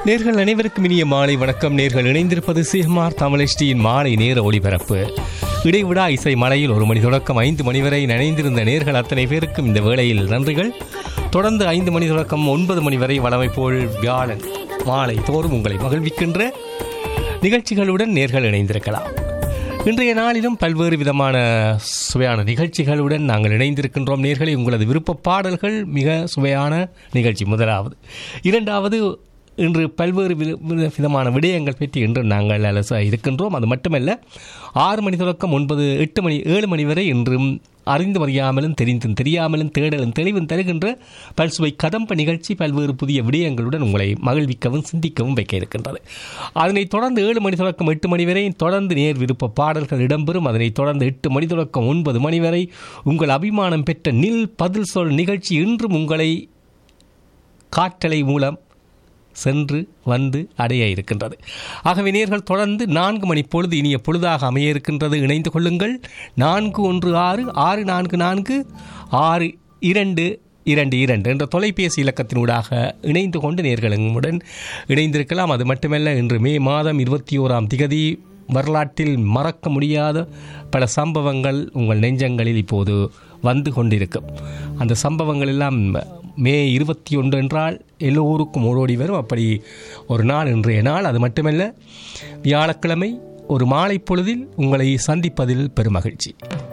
நேர்கள் அனைவருக்கும் இனிய மாலை வணக்கம் நேர்கள் இணைந்திருப்பது சிஎம்ஆர் தமிழ்ச்சியின் மாலை நேர ஒளிபரப்பு இடைவிடா இசை மலையில் ஒரு மணி தொடக்கம் ஐந்து மணி வரை நனைந்திருந்த நேர்கள் அத்தனை பேருக்கும் இந்த வேளையில் நன்றிகள் தொடர்ந்து ஐந்து மணி தொடக்கம் ஒன்பது மணி வரை வளமை போல் வியாழன் மாலை தோறும் உங்களை மகிழ்விக்கின்ற நிகழ்ச்சிகளுடன் நேர்கள் இணைந்திருக்கலாம் இன்றைய நாளிலும் பல்வேறு விதமான சுவையான நிகழ்ச்சிகளுடன் நாங்கள் இணைந்திருக்கின்றோம் நேர்களை உங்களது விருப்ப பாடல்கள் மிக சுவையான நிகழ்ச்சி முதலாவது இரண்டாவது இன்று பல்வேறு வித- வித- விதமான விடயங்கள் பற்றி இன்று நாங்கள் அலச இருக்கின்றோம் அது மட்டுமல்ல ஆறு மணி தொடக்கம் ஒன்பது எட்டு மணி ஏழு மணி வரை இன்றும் அறிந்தும் அறியாமலும் தெரிந்தும் தெரியாமலும் தேடலும் தெளிவும் தருகின்ற பல்சுவை கதம்ப நிகழ்ச்சி பல்வேறு புதிய விடயங்களுடன் உங்களை மகிழ்விக்கவும் சிந்திக்கவும் வைக்க இருக்கின்றது அதனைத் தொடர்ந்து ஏழு மணி தொடக்கம் எட்டு மணி வரை தொடர்ந்து நேர் விருப்ப பாடல்கள் இடம்பெறும் அதனைத் தொடர்ந்து எட்டு மணி தொடக்கம் ஒன்பது மணி வரை உங்கள் அபிமானம் பெற்ற நில் பதில் சொல் நிகழ்ச்சி இன்றும் உங்களை காற்றலை மூலம் சென்று வந்து அடைய இருக்கின்றது ஆகவே நேர்கள் தொடர்ந்து நான்கு மணி பொழுது இனிய பொழுதாக அமைய இருக்கின்றது இணைந்து கொள்ளுங்கள் நான்கு ஒன்று ஆறு ஆறு நான்கு நான்கு ஆறு இரண்டு இரண்டு இரண்டு என்ற தொலைபேசி இலக்கத்தினூடாக இணைந்து கொண்டு நேர்களுடன் இணைந்திருக்கலாம் அது மட்டுமல்ல இன்று மே மாதம் இருபத்தி ஓராம் திகதி வரலாற்றில் மறக்க முடியாத பல சம்பவங்கள் உங்கள் நெஞ்சங்களில் இப்போது வந்து கொண்டிருக்கும் அந்த சம்பவங்கள் எல்லாம் மே இருபத்தி ஒன்று என்றால் எல்லோருக்கும் ஓடோடி வரும் அப்படி ஒரு நாள் இன்றைய நாள் அது மட்டுமல்ல வியாழக்கிழமை ஒரு மாலை பொழுதில் உங்களை சந்திப்பதில் பெருமகிழ்ச்சி